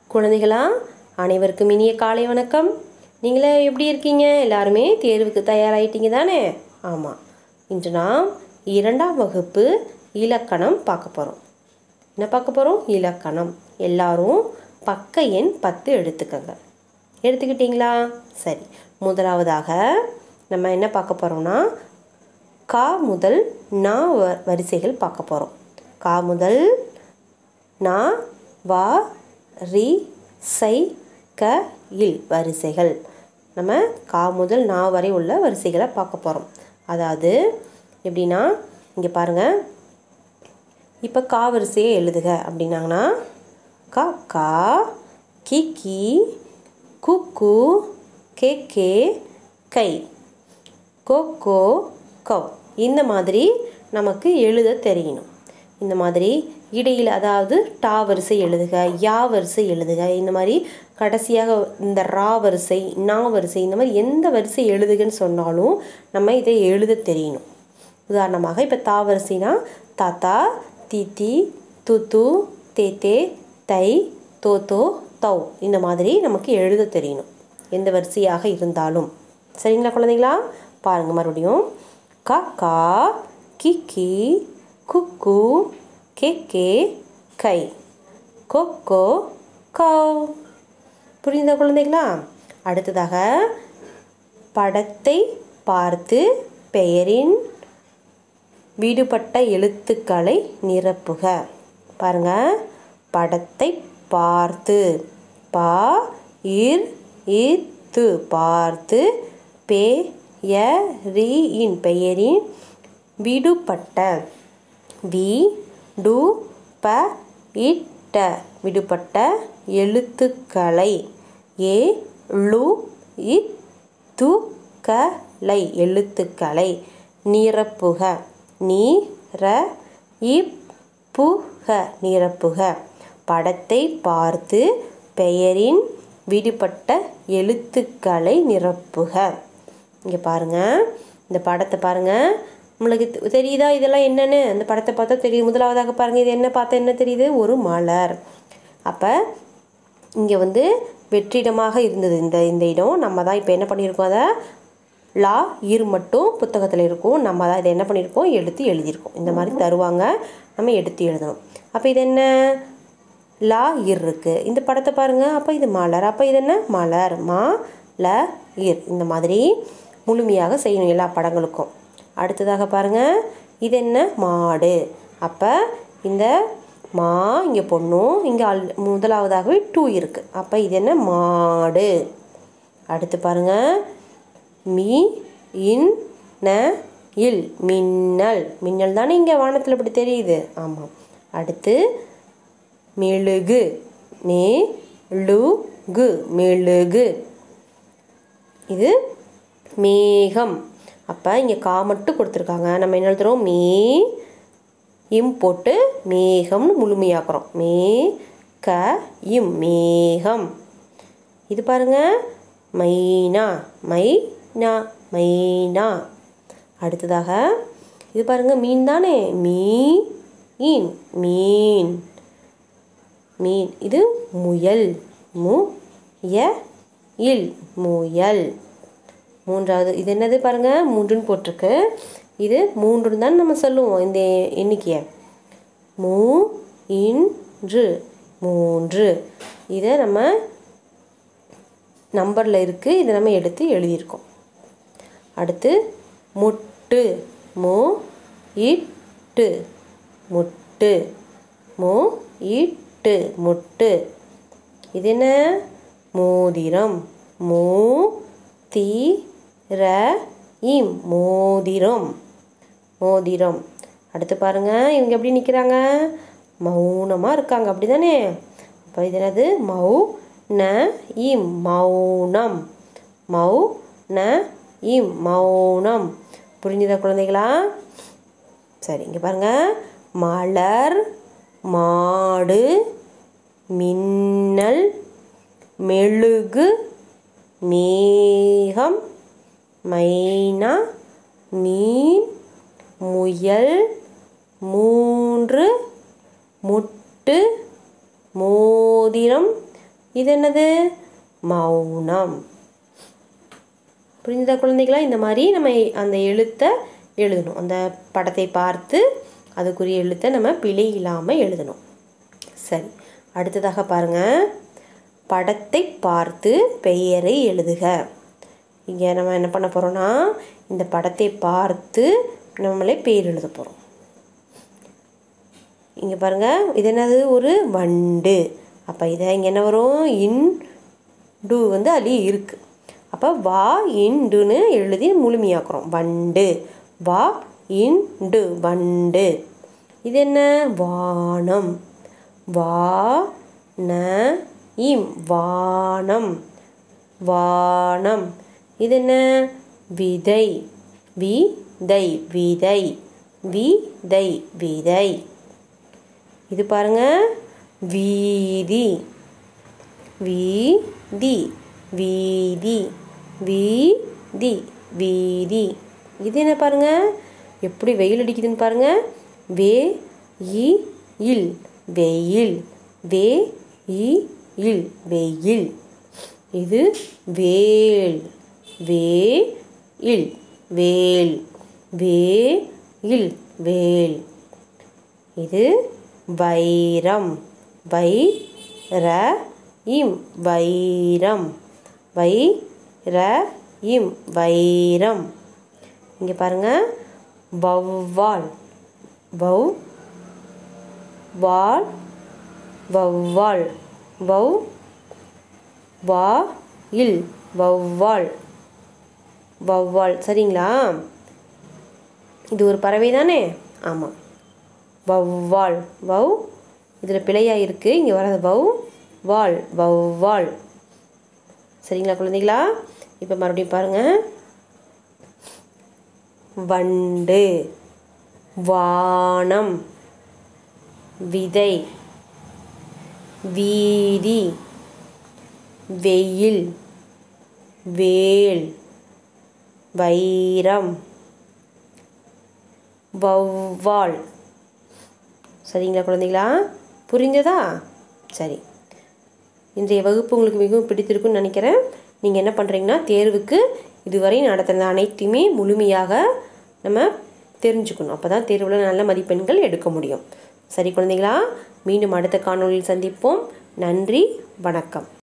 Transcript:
குழந்தைகளா அனைவருக்கும் இனிய காலை வணக்கம் நீங்களே எப்படி இருக்கீங்க எல்லாருமே தேர்வுக்கு தயாராகிட்டீங்க தானே ஆமாம் இன்று நாம் இரண்டாம் வகுப்பு இலக்கணம் பார்க்க போகிறோம் என்ன பார்க்க போகிறோம் இலக்கணம் எல்லாரும் பக்க எண் பத்து எடுத்துக்கங்க எடுத்துக்கிட்டீங்களா சரி முதலாவதாக நம்ம என்ன பார்க்க போகிறோம்னா கா முதல் நா வ- வரிசைகள் பார்க்க போகிறோம் கா முதல் நா வா ரி சை க இல் வரிசைகள் நம்ம கா முதல் நா வரை உள்ள வரிசைகளை பார்க்க போகிறோம் அதாவது எப்படின்னா இங்கே பாருங்கள் இப்போ கா வரிசையை எழுதுக அப்படின்னாங்கன்னா கா கா கி கி கு கு கே கே கை கோ கோ கவ் இந்த மாதிரி நமக்கு எழுத தெரியணும் இந்த மாதிரி இடையில் அதாவது டா வரிசை எழுதுக யா வரிசை எழுதுக இந்த மாதிரி கடைசியாக இந்த ரா வரிசை நா வரிசை இந்த மாதிரி எந்த வரிசை எழுதுகன்னு சொன்னாலும் நம்ம இதை எழுத தெரியணும் உதாரணமாக இப்போ தா வரிசைனா தாத்தா தீத்தி துத்து தேத்தே தை தோத்தோ தௌ இந்த மாதிரி நமக்கு எழுத தெரியணும் எந்த வரிசையாக இருந்தாலும் சரிங்களா குழந்தைங்களா பாருங்க மறுபடியும் கா கா கி கி குக்கு கே கே கை கொக்கோ கவ் புரியுதா குழந்தைகளா அடுத்ததாக படத்தை பார்த்து பெயரின் விடுபட்ட எழுத்துக்களை நிரப்புக பாருங்க படத்தை பார்த்து பா இர் இத்து பார்த்து பே ய ரி இன் பெயரின் விடுபட்ட வி டு ப இட்ட விடுபட்ட எழுத்துக்களை ஏ ழு இத் து க லை எழுத்துக்களை நிரப்புக நீ ர இப் புக நிரப்புக படத்தை பார்த்து பெயரின் விடுபட்ட எழுத்துக்களை நிரப்புக இங்கே பாருங்க இந்த படத்தை பாருங்க உங்களுக்கு தெ- தெரியுதா இதெல்லாம் என்னன்னு இந்த படத்தை பார்த்தா தெரியுது முதலாவதாக பாருங்க இது என்ன பார்த்தா என்ன தெரியுது ஒரு மலர் அப்போ இங்கே வந்து வெற்றிடமாக இருந்தது இந்த இந்த இடம் நம்ம தான் இப்போ என்ன பண்ணியிருக்கோம் அதை லா இர் மட்டும் புத்தகத்தில் இருக்கும் நம்ம தான் இதை என்ன பண்ணியிருக்கோம் எடுத்து எழுதியிருக்கோம் இந்த மாதிரி தருவாங்க நம்ம எடுத்து எழுதணும் அப்போ இது என்ன லா இர் இருக்குது இந்த படத்தை பாருங்கள் அப்போ இது மலர் அப்போ இது என்ன மலர் மா ல இர் இந்த மாதிரி முழுமையாக செய்யணும் எல்லா படங்களுக்கும் அடுத்ததாக பாருங்கள் இது என்ன மாடு அப்போ இந்த மா இங்கே பொண்ணும் இங்கே அல் முதலாவதாகவே டூ இருக்குது அப்போ இது என்ன மாடு அடுத்து பாருங்க மீ இன் ந இல் மின்னல் மின்னல் தானே இங்கே வானத்தில் இப்படி தெரியுது ஆமாம் அடுத்து மெழுகு மே லு கு மெழுகு இது மேகம் அப்போ இங்கே கா மட்டும் கொடுத்துருக்காங்க நம்ம என்ன எழுதுறோம் மே இம் போட்டு மேகம்னு முழுமையாக்குறோம் மே க இம் மேகம் இது பாருங்க மைனா மைனா மைனா அடுத்ததாக இது பாருங்க மீன் தானே மீ இன் மீன் மீன் இது முயல் மு ய இல் முயல் மூன்றாவது இது என்னது பாருங்க மூன்றுன்னு போட்டிருக்கு இது மூன்றுன்னு தான் நம்ம சொல்லுவோம் இந்த எண்ணிக்கையை மூ இன்று மூன்று இதை நம்ம நம்பரில் இருக்குது இதை நம்ம எடுத்து எழுதியிருக்கோம் அடுத்து முட்டு மு இட்டு முட்டு மு இட்டு முட்டு இது என்ன மோதிரம் மோ தி ர இம் மோதிரம் மோதிரம் அடுத்து பாருங்க இவங்க எப்படி நிற்கிறாங்க மௌனமாக இருக்காங்க அப்படி தானே அப்போ இது என்னது மௌ ந இம் மௌனம் மௌ ந இம் மௌனம் புரிஞ்சுதா குழந்தைகளா சரி இங்கே பாருங்க மலர் மாடு மின்னல் மெழுகு மேகம் மைனா மீன் முயல் மூன்று முட்டு மோதிரம் இது என்னது மௌனம் புரிஞ்சுதா குழந்தைகளா இந்த மாதிரி நம்ம அந்த எழுத்தை எழுதணும் அந்த படத்தை பார்த்து அதுக்குரிய எழுத்தை நம்ம பிழை இல்லாமல் எழுதணும் சரி அடுத்ததாக பாருங்க படத்தை பார்த்து பெயரை எழுதுக இங்கே நம்ம என்ன பண்ண போகிறோம்னா இந்த படத்தை பார்த்து நம்மளே பெயர் எழுத போகிறோம் இங்கே பாருங்க இது என்னது ஒரு வண்டு அப்போ இதை இங்கே என்ன வரும் இன் டு வந்து அதுலேயே இருக்குது அப்போ வா இன்டுன்னு எழுதி முழுமையாக்குறோம் வண்டு வா இன்டு வண்டு இது என்ன வானம் வா ந இம் வானம் வானம் இது என்ன விதை விதை விதை விதை விதை இது பாருங்க வீதி வீதி வீதி வீதி வீதி இது என்ன பாருங்க எப்படி வெயில் அடிக்குதுன்னு பாருங்க வே இ இல் வெயில் வே இ இல் வெயில் இது வேல் வே இல் வேல் வே இல் வேல் இது வைரம் வை ர இம் வைரம் வை ர இம் வைரம் இங்கே பாருங்க வௌவால் வௌ வால் வௌவால் வௌ வா இல் வௌவால் வௌவால் சரிங்களா இது ஒரு பறவை தானே ஆமாம் வௌவால் வௌ இதில் பிழையாக இருக்குது இங்கே வராது வௌ வால் வௌவால் சரிங்களா குழந்தைகளா இப்போ மறுபடியும் பாருங்கள் வண்டு வானம் விதை வீதி வெயில் வேல் வைரம் வௌவால் சரிங்களா குழந்தைகளா புரிஞ்சதா சரி இன்றைய வகுப்பு உங்களுக்கு மிகவும் பிடித்திருக்குன்னு நினைக்கிறேன் நீங்கள் என்ன பண்ணுறீங்கன்னா தேர்வுக்கு இதுவரை நடத்தின அனைத்தையுமே முழுமையாக நம்ம தெரிஞ்சுக்கணும் அப்போ தான் தேர்வில் நல்ல மதிப்பெண்கள் எடுக்க முடியும் சரி குழந்தைகளா மீண்டும் அடுத்த காணொளியில் சந்திப்போம் நன்றி வணக்கம்